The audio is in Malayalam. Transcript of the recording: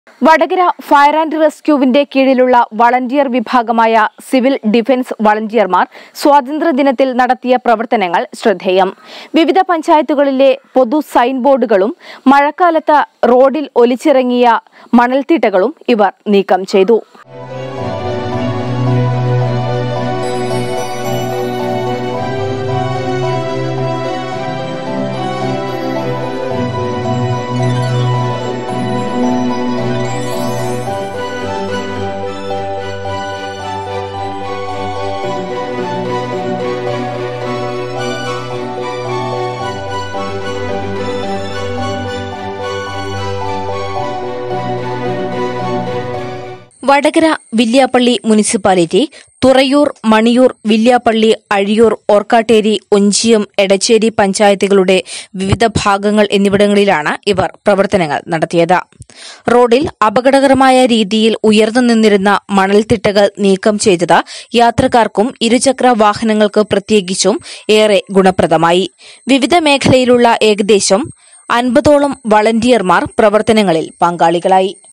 വടകര ഫയർ ആൻഡ് റെസ്ക്യൂവിന്റെ കീഴിലുള്ള വളണ്ടിയർ വിഭാഗമായ സിവിൽ ഡിഫൻസ് വളണ്ടിയർമാർ സ്വാതന്ത്ര്യദിനത്തിൽ നടത്തിയ പ്രവർത്തനങ്ങൾ ശ്രദ്ധേയം വിവിധ പഞ്ചായത്തുകളിലെ പൊതു സൈൻ ബോർഡുകളും മഴക്കാലത്ത് റോഡിൽ ഒലിച്ചിറങ്ങിയ മണൽത്തിട്ടകളും ഇവർ നീക്കം ചെയ്തു വടകര വില്യാപ്പള്ളി മുനിസിപ്പാലിറ്റി തുറയൂർ മണിയൂർ വില്യാപ്പള്ളി അഴിയൂർ ഓർക്കാട്ടേരി ഒഞ്ചിയം എടച്ചേരി പഞ്ചായത്തുകളുടെ വിവിധ ഭാഗങ്ങൾ എന്നിവിടങ്ങളിലാണ് ഇവർ പ്രവർത്തനങ്ങൾ നടത്തിയത് റോഡിൽ അപകടകരമായ രീതിയിൽ ഉയർന്നു നിന്നിരുന്ന മണൽത്തിട്ടകൾ നീക്കം ചെയ്തത് യാത്രക്കാർക്കും ഇരുചക്ര വാഹനങ്ങൾക്ക് പ്രത്യേകിച്ചും ഏറെ ഗുണപ്രദമായി വിവിധ മേഖലയിലുള്ള ഏകദേശം അൻപതോളം വളണ്ടിയർമാർ പ്രവർത്തനങ്ങളിൽ പങ്കാളികളായി